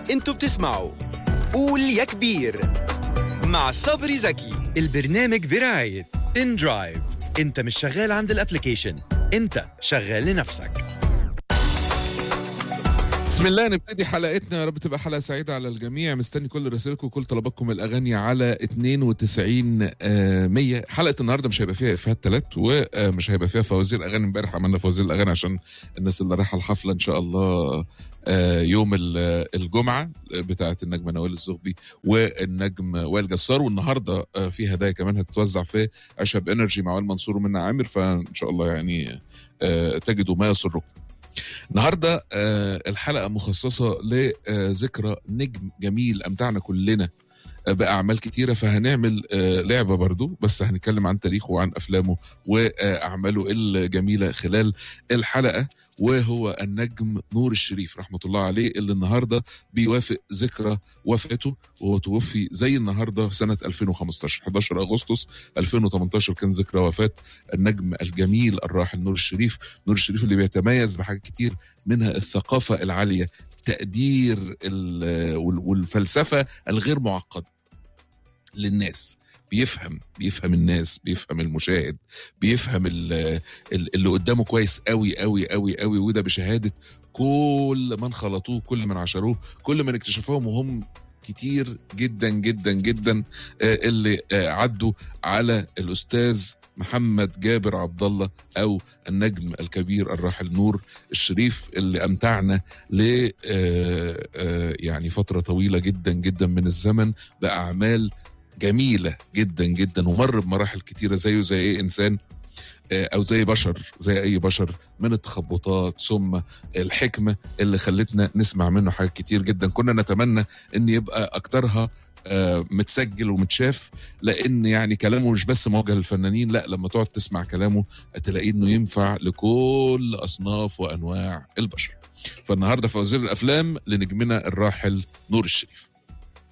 انتوا بتسمعوا قول يا كبير مع صبري زكي البرنامج برعاية ان درايف انت مش شغال عند الابليكيشن انت شغال لنفسك بسم الله نبتدي حلقتنا يا رب تبقى حلقه سعيده على الجميع مستني كل رسائلكم وكل طلباتكم الاغاني على 92 آه، 100 حلقه النهارده مش هيبقى فيها افيهات ثلاث ومش هيبقى فيها فوازير اغاني امبارح عملنا فوازير الاغاني عشان الناس اللي رايحه الحفله ان شاء الله آه، يوم ال- الجمعه بتاعه النجمه نوال الزغبي والنجم وائل جسار والنهارده آه، في هدايا كمان هتتوزع في اشهب انرجي مع وائل منصور ومنى عامر فان شاء الله يعني آه، تجدوا ما يسركم النهارده آه، الحلقه مخصصه لذكرى نجم جميل امتعنا كلنا آه، باعمال كتيره فهنعمل آه، لعبه برضو بس هنتكلم عن تاريخه وعن افلامه واعماله الجميله خلال الحلقه وهو النجم نور الشريف رحمه الله عليه اللي النهارده بيوافق ذكرى وفاته وهو توفي زي النهارده سنه 2015 11 اغسطس 2018 كان ذكرى وفاه النجم الجميل الراحل نور الشريف نور الشريف اللي بيتميز بحاجات كتير منها الثقافة العالية تقدير ال- وال- والفلسفة الغير معقدة للناس بيفهم بيفهم الناس بيفهم المشاهد بيفهم ال- ال- اللي قدامه كويس قوي قوي قوي قوي وده بشهادة كل من خلطوه كل من عاشروه كل من اكتشفوهم وهم كتير جدا جدا جدا آه، اللي آه، عدوا على الاستاذ محمد جابر عبد الله او النجم الكبير الراحل نور الشريف اللي امتعنا ل آه، آه، يعني فتره طويله جدا جدا من الزمن باعمال جميله جدا جدا ومر بمراحل كتيره زيه زي اي انسان آه، او زي بشر زي اي بشر من التخبطات ثم الحكمه اللي خلتنا نسمع منه حاجات كتير جدا كنا نتمنى ان يبقى اكترها آه، متسجل ومتشاف لان يعني كلامه مش بس موجه للفنانين لا لما تقعد تسمع كلامه هتلاقيه انه ينفع لكل اصناف وانواع البشر فالنهارده في وزير الافلام لنجمنا الراحل نور الشريف